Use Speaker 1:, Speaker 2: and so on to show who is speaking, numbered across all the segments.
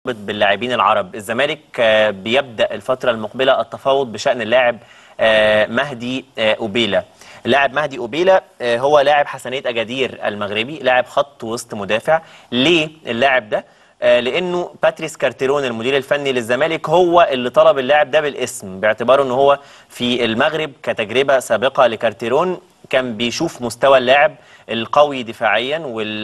Speaker 1: باللاعبين العرب الزمالك آه، بيبدأ الفترة المقبلة التفاوض بشأن اللاعب آه، مهدي آه، أوبيلا اللاعب مهدي أوبيلا آه، هو لاعب حسنية أجادير المغربي لاعب خط وسط مدافع ليه اللاعب ده آه، لانه باتريس كارتيرون المدير الفني للزمالك هو اللي طلب اللاعب ده بالاسم باعتباره ان هو في المغرب كتجربه سابقه لكارتيرون كان بيشوف مستوى اللاعب القوي دفاعيا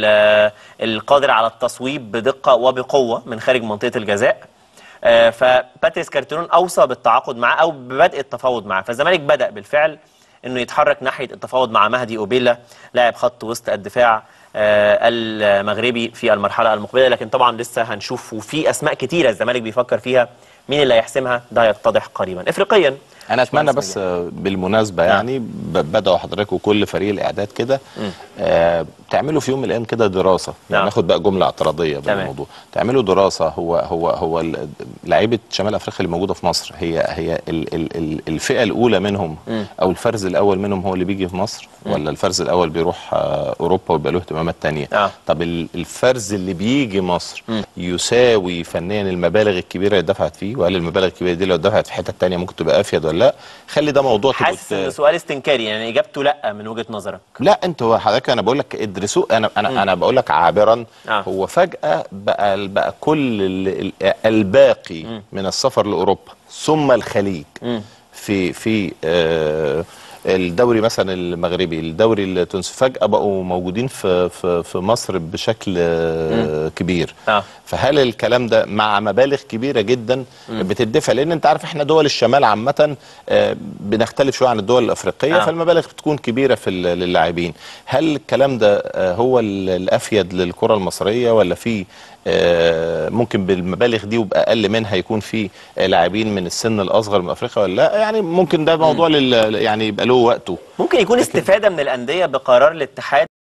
Speaker 1: والقادر على التصويب بدقه وبقوه من خارج منطقه الجزاء آه، فباتريس كارتيرون اوصى بالتعاقد معاه او ببدء التفاوض معاه فالزمالك بدا بالفعل انه يتحرك ناحيه التفاوض مع مهدي اوبيلا لاعب خط وسط الدفاع آه، المغربي في المرحله المقبله لكن طبعا لسه هنشوف وفي اسماء كتيره الزمالك بيفكر فيها مين اللي هيحسمها ده هيتضح قريبا افريقيا
Speaker 2: انا اتمنى
Speaker 1: باشمهندس
Speaker 2: بس آه، بالمناسبه يعني ب- بداوا حضرتك وكل فريق الاعداد كده آه تعملوا في يوم من الايام كده دراسه
Speaker 1: نعم.
Speaker 2: يعني ناخد بقى جمله اعتراضيه
Speaker 1: تمام.
Speaker 2: بالموضوع تعملوا دراسه هو هو هو ال- لعيبه شمال افريقيا اللي موجوده في مصر هي هي ال ال ال الفئه الاولى منهم او الفرز الاول منهم هو اللي بيجي في مصر ولا الفرز الاول بيروح آه اوروبا ويبقى له اهتمامات تانية
Speaker 1: آه.
Speaker 2: طب ال- الفرز اللي بيجي مصر يساوي فنيا المبالغ الكبيره اللي دفعت فيه وهل المبالغ الكبيره دي لو دفعت في حته تانية ممكن تبقى افيد ولا لا خلي ده موضوع تبقوا
Speaker 1: حاسس
Speaker 2: ت-
Speaker 1: ان سؤال استنكاري يعني اجابته لا من وجهه نظرك
Speaker 2: لا انت هو حضرتك انا بقول لك ادرسوه انا انا انا بقول لك عابرا
Speaker 1: آه.
Speaker 2: هو فجاه بقى بقى كل ال- ال- الباقي من السفر لاوروبا ثم الخليج في في آه الدوري مثلا المغربي الدوري التونسي فجاه بقوا موجودين في في في مصر بشكل آه كبير
Speaker 1: آه.
Speaker 2: فهل الكلام ده مع مبالغ كبيره جدا بتدفع لان انت عارف احنا دول الشمال عامه آه، بنختلف شويه عن الدول الافريقيه
Speaker 1: آه.
Speaker 2: فالمبالغ بتكون كبيره في ال- للاعبين هل الكلام ده آه، هو ال- الافيد للكره المصريه ولا في آه، ممكن بالمبالغ دي وباقل منها يكون في آه، لاعبين من السن الاصغر من افريقيا ولا لا يعني ممكن ده موضوع لل يعني يبقى له وقته
Speaker 1: ممكن يكون استفاده من الانديه بقرار الاتحاد